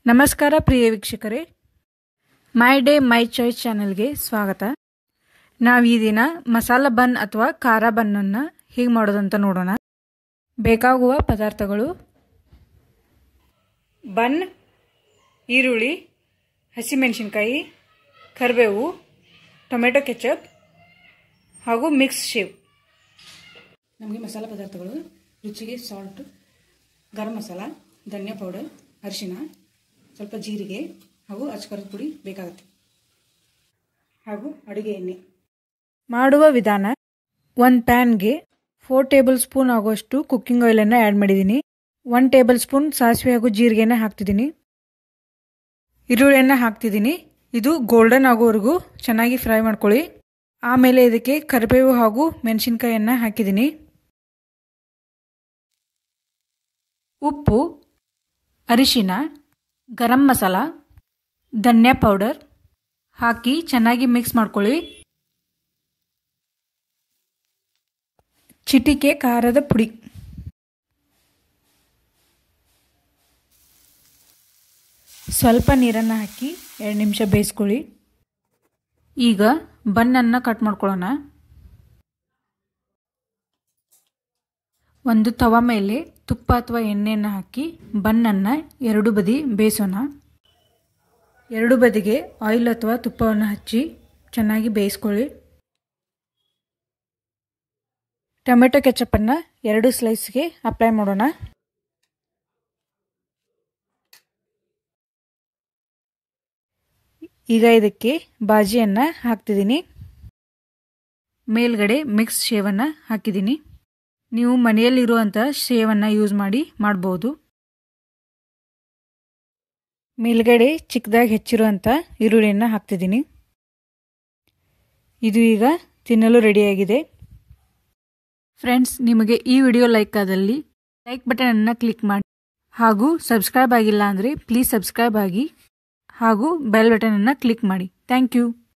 ನಮಸ್ಕಾರ ಪ್ರಿಯ ವೀಕ್ಷಕರೇ my day my choice ಚಾನೆಲ್ಗೆ ಸ್ವಾಗತ ನಾವು ಈ ದಿನ ಮಸಾಲ ಬನ್ ಅಥವಾ ಖಾರ ಬನ್ನನ್ನು ಹೇಗೆ ಮಾಡೋದಂತ ನೋಡೋಣ ಬೇಕಾಗುವ ಪದಾರ್ಥಗಳು ಬನ್ ಈರುಳ್ಳಿ ಹಸಿಮೆಣಸಿನ್ಕಾಯಿ ಕರಿಬೇವು ಟೊಮೆಟೊ ಕೆಚಪ್ ಹಾಗೂ ಮಿಕ್ಸ್ ಶೇವ್ ನಮಗೆ ಮಸಾಲ ಪದಾರ್ಥಗಳು ರುಚಿಗೆ ಸಾಲ್ಟ್ ಗರಂ ಮಸಾಲ ಧನಿಯಾ ಪೌಡರ್ ಅರಿಶಿನ ಸ್ವಲ್ಪ ಜೀರಿಗೆ ಹಾಗೂ ಅಚ್ಕರದ ಪುಡಿ ಬೇಕಾಗುತ್ತೆ ಹಾಗೂ ಅಡುಗೆ ಎಣ್ಣೆ ಮಾಡುವ ವಿಧಾನ ಒಂದು ಪ್ಯಾನ್ಗೆ ಫೋರ್ ಟೇಬಲ್ ಸ್ಪೂನ್ ಆಗುವಷ್ಟು ಕುಕ್ಕಿಂಗ್ ಆಯಿಲನ್ನು ಆ್ಯಡ್ ಮಾಡಿದ್ದೀನಿ ಒನ್ ಟೇಬಲ್ ಸ್ಪೂನ್ ಸಾಸಿವೆ ಹಾಗೂ ಜೀರಿಗೆನ ಹಾಕ್ತಿದ್ದೀನಿ ಈರುಳ್ಳಿಯನ್ನು ಹಾಕ್ತಿದ್ದೀನಿ ಇದು ಗೋಲ್ಡನ್ ಆಗೋವರೆಗೂ ಚೆನ್ನಾಗಿ ಫ್ರೈ ಮಾಡ್ಕೊಳ್ಳಿ ಆಮೇಲೆ ಇದಕ್ಕೆ ಕರಿಬೇವು ಹಾಗೂ ಮೆಣಸಿನ್ಕಾಯನ್ನು ಹಾಕಿದ್ದೀನಿ ಉಪ್ಪು ಅರಿಶಿನ ಗರಂ ಮಸಾಲ ಧನ್ಯಾ ಪೌಡರ್ ಹಾಕಿ ಚೆನ್ನಾಗಿ ಮಿಕ್ಸ್ ಮಾಡ್ಕೊಳ್ಳಿ ಚಿಟಿಕೆ ಖಾರದ ಪುಡಿ ಸ್ವಲ್ಪ ನೀರನ್ನು ಹಾಕಿ ಎರಡು ನಿಮಿಷ ಬೇಯಿಸ್ಕೊಳ್ಳಿ ಈಗ ಬನ್ನನ್ನು ಕಟ್ ಮಾಡ್ಕೊಳ್ಳೋಣ ಒಂದು ತವ ಮೇಲೆ ತುಪ್ಪ ಅಥವಾ ಎಣ್ಣೆಯನ್ನು ಹಾಕಿ ಬನ್ನನ್ನು ಎರಡು ಬದಿ ಬೇಯಿಸೋಣ ಎರಡು ಬದಿಗೆ ಆಯಿಲ್ ಅಥವಾ ತುಪ್ಪವನ್ನು ಹಚ್ಚಿ ಚೆನ್ನಾಗಿ ಬೇಯಿಸ್ಕೊಳ್ಳಿ ಟೊಮೆಟೊ ಕೆಚಪನ್ನು ಎರಡು ಸ್ಲೈಸ್ಗೆ ಅಪ್ಲೈ ಮಾಡೋಣ ಈಗ ಇದಕ್ಕೆ ಬಾಜಿಯನ್ನು ಹಾಕ್ತಿದ್ದೀನಿ ಮೇಲ್ಗಡೆ ಮಿಕ್ಸ್ ಶೇವನ್ನು ಹಾಕಿದ್ದೀನಿ ನೀವು ಮನೆಯಲ್ಲಿರುವಂಥ ಶೇವನ್ನು ಯೂಸ್ ಮಾಡಿ ಮಾಡ್ಬೋದು ಮೇಲ್ಗಡೆ ಚಿಕ್ಕದಾಗಿ ಹೆಚ್ಚಿರುವಂಥ ಈರುಳ್ಳಿಯನ್ನು ಹಾಕ್ತಿದ್ದೀನಿ ಇದು ಈಗ ತಿನ್ನಲು ರೆಡಿಯಾಗಿದೆ ಫ್ರೆಂಡ್ಸ್ ನಿಮಗೆ ಈ ವಿಡಿಯೋ ಲೈಕ್ ಆದಲ್ಲಿ ಲೈಕ್ ಬಟನನ್ನು ಕ್ಲಿಕ್ ಮಾಡಿ ಹಾಗೂ ಸಬ್ಸ್ಕ್ರೈಬ್ ಆಗಿಲ್ಲ ಅಂದರೆ ಪ್ಲೀಸ್ ಸಬ್ಸ್ಕ್ರೈಬ್ ಆಗಿ ಹಾಗೂ ಬೆಲ್ ಬಟನನ್ನು ಕ್ಲಿಕ್ ಮಾಡಿ ಥ್ಯಾಂಕ್ ಯು